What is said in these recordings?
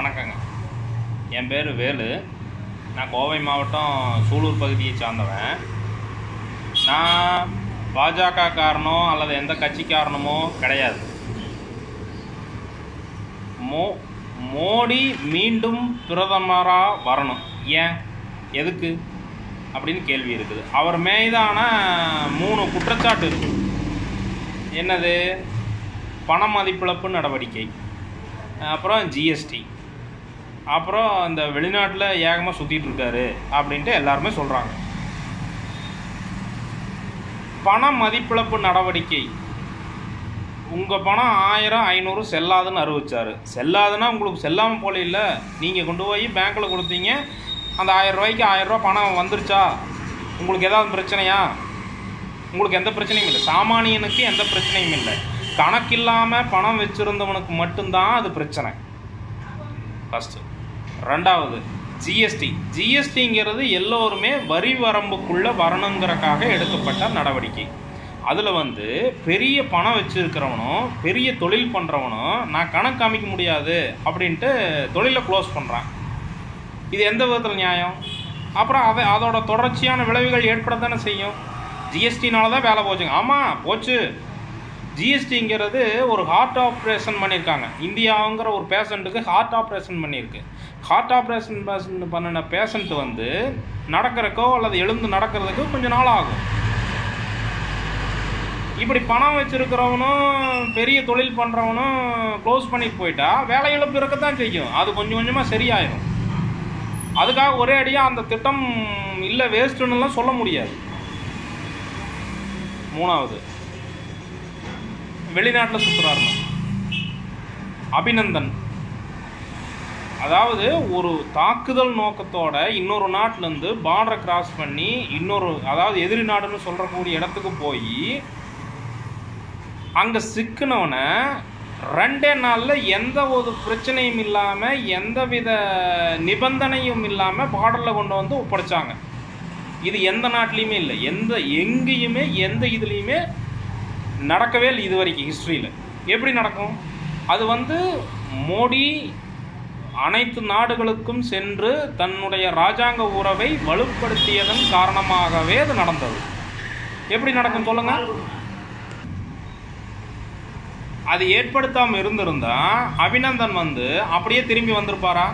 வணக்கங்க என் பேர் வேலு நான் கோவை மாவட்டம் சூலூர் பகுதியை சார்ந்தவன் நான் பாஜக காரணோ அல்லது எந்த கட்சிக்காரனமோ கிடையாது மோ மோடி மீண்டும் பிரதமராக வரணும் ஏன் எதுக்கு அப்படின்னு கேள்வி இருக்குது அவர் மீதான மூணு குற்றச்சாட்டு இருக்குது என்னது பண மதிப்பிழப்பு நடவடிக்கை அப்புறம் ஜிஎஸ்டி அப்புறம் இந்த வெளிநாட்டில் ஏகமாக சுற்றிட்டு இருக்காரு அப்படின்ட்டு எல்லாருமே சொல்கிறாங்க பண மதிப்பிழப்பு நடவடிக்கை உங்கள் பணம் ஆயிரம் ஐநூறு செல்லாதுன்னு அறிவிச்சாரு செல்லாதுன்னா உங்களுக்கு செல்லாமல் போல இல்லை நீங்கள் கொண்டு போய் பேங்க்கில் கொடுத்தீங்க அந்த ஆயிரம் ரூபாய்க்கு ஆயிரம் ரூபாய் பணம் வந்துருச்சா உங்களுக்கு ஏதாவது பிரச்சனையா உங்களுக்கு எந்த பிரச்சனையும் இல்லை சாமானியனுக்கு எந்த பிரச்சனையும் இல்லை கணக்கில்லாமல் பணம் வச்சுருந்தவனுக்கு மட்டும்தான் அது பிரச்சனை ஃபஸ்ட்டு ரெண்டாவது ஜிஎஸ்டி ஜிஎஸ்டிங்கிறது எல்லோருமே வரி வரம்புக்குள்ளே வரணுங்கிறக்காக எடுக்கப்பட்ட நடவடிக்கை அதில் வந்து பெரிய பணம் வச்சுருக்கிறவனும் பெரிய தொழில் பண்ணுறவனும் நான் கணக்கு காமிக்க முடியாது அப்படின்ட்டு தொழிலை க்ளோஸ் பண்ணுறான் இது எந்த விதத்தில் நியாயம் அப்புறம் அதை அதோட தொடர்ச்சியான விளைவுகள் ஏற்படத்தானே செய்யும் ஜிஎஸ்டினால தான் வேலை போச்சுங்க ஆமாம் போச்சு ஜிஎஸ்டிங்கிறது ஒரு ஹார்ட் ஆப்ரேஷன் பண்ணியிருக்காங்க இந்தியாங்கிற ஒரு பேஷண்ட்டுக்கு ஹார்ட் ஆப்ரேஷன் பண்ணியிருக்கு ஹார்ட் ஆப்ரேஷன் பேஷண்ட் பண்ணின பேஷண்ட் வந்து நடக்கிறக்கோ அல்லது எழுந்து நடக்கிறதுக்கோ கொஞ்சம் நாள் ஆகும் இப்படி பணம் வச்சிருக்கிறவனும் பெரிய தொழில் பண்ணுறவனும் க்ளோஸ் பண்ணிட்டு போயிட்டா வேலை இழப்பு இருக்கத்தான் செய்யும் அது கொஞ்சம் கொஞ்சமாக சரியாயிடும் அதுக்காக ஒரே அடியாக அந்த திட்டம் இல்லை வேஸ்ட்டுன்னுலாம் சொல்ல முடியாது மூணாவது வெளிநாட்டில் சுற்றுறாருன்னு அபிநந்தன் அதாவது ஒரு தாக்குதல் நோக்கத்தோட இன்னொரு நாட்டிலேருந்து பார்டரை கிராஸ் பண்ணி இன்னொரு அதாவது எதிரி நாடுன்னு சொல்கிறக்கூடிய இடத்துக்கு போய் அங்கே சிக்கினவனை ரெண்டே நாளில் எந்த ஒரு பிரச்சனையும் இல்லாமல் எந்தவித நிபந்தனையும் இல்லாமல் பார்டரில் கொண்டு வந்து ஒப்படைச்சாங்க இது எந்த நாட்டிலையுமே இல்லை எந்த எங்கேயுமே எந்த இதுலேயுமே நடக்கவே இல்லை இது வரைக்கும் ஹிஸ்ட்ரியில் எப்படி நடக்கும் அது வந்து மோடி அனைத்து நாடுகளுக்கும் சென்று தன்னுடைய ராஜாங்க உறவை வலுப்படுத்தியதன் காரணமாகவே அது நடந்தது எப்படி நடக்கும் சொல்லுங்க அது ஏற்படுத்தாமல் இருந்திருந்தா அபிநந்தன் வந்து அப்படியே திரும்பி வந்திருப்பாரா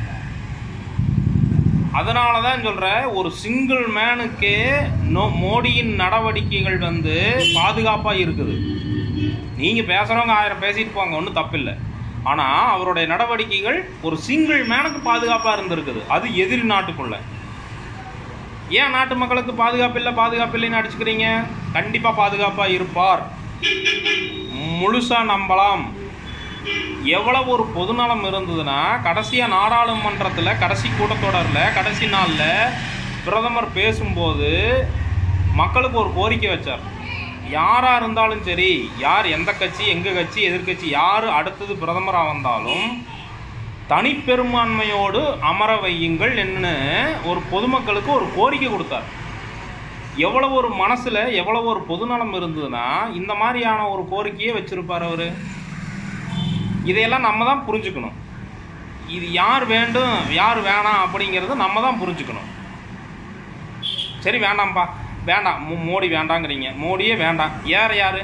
அதனால தான் சொல்கிறேன் ஒரு சிங்கிள் மேனுக்கே நோ மோடியின் நடவடிக்கைகள் வந்து பாதுகாப்பாக இருக்குது நீங்கள் பேசுகிறவங்க ஆயிரம் பேசிட்டு போங்க ஒன்றும் தப்பில்லை ஆனால் அவருடைய நடவடிக்கைகள் ஒரு சிங்கிள் மேனுக்கு பாதுகாப்பாக இருந்திருக்குது அது எதிரி நாட்டுக்குள்ள ஏன் நாட்டு மக்களுக்கு பாதுகாப்பு இல்லை பாதுகாப்பு இல்லைன்னு அடிச்சுக்கிறீங்க கண்டிப்பாக பாதுகாப்பாக இருப்பார் முழுசாக நம்பலாம் எவ்வளவு ஒரு பொதுநலம் இருந்ததுன்னா கடைசியாக நாடாளுமன்றத்தில் கடைசி கூட்டத்தொடரில் கடைசி நாளில் பிரதமர் பேசும்போது மக்களுக்கு ஒரு கோரிக்கை வச்சார் யாராக இருந்தாலும் சரி யார் எந்த கட்சி எங்கள் கட்சி எதிர்கட்சி யார் அடுத்தது பிரதமராக வந்தாலும் தனிப்பெரும்பான்மையோடு அமர வையுங்கள் என்று ஒரு பொதுமக்களுக்கு ஒரு கோரிக்கை கொடுத்தார் எவ்வளவு ஒரு மனசில் எவ்வளவு ஒரு பொதுநலம் இருந்ததுன்னா இந்த மாதிரியான ஒரு கோரிக்கையை வச்சுருப்பார் அவர் இதையெல்லாம் நம்ம தான் புரிஞ்சுக்கணும் இது யார் வேண்டும் யார் வேணாம் அப்படிங்கிறத நம்ம தான் புரிஞ்சுக்கணும் சரி வேண்டாம்ப்பா வேண்டாம் மோ- மோடி வேண்டாங்கிறீங்க மோடியே வேண்டாம் வேற யாரு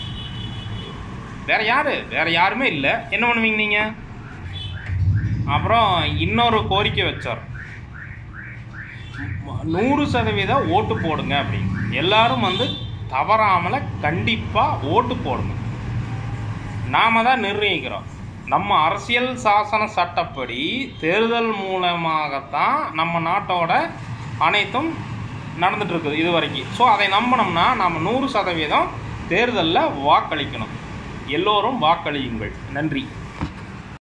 வேற யாரு வேற யாருமே இல்லை என்ன பண்ணுவீங்க நீங்க அப்புறம் இன்னொரு கோரிக்கை வச்சார் நூறு சதவீத ஓட்டு போடுங்க அப்படின்னு எல்லாரும் வந்து தவறாமல கண்டிப்பாக ஓட்டு போடுங்க நாம தான் நிர்ணயிக்கிறோம் நம்ம அரசியல் சாசன சட்டப்படி தேர்தல் மூலமாகத்தான் நம்ம நாட்டோட அனைத்தும் நடந்துட்டு இருக்குது இது வரைக்கும் ஸோ அதை நம்பினோம்னா நாம் நூறு சதவீதம் தேர்தலில் வாக்களிக்கணும் எல்லோரும் வாக்களியுங்கள் நன்றி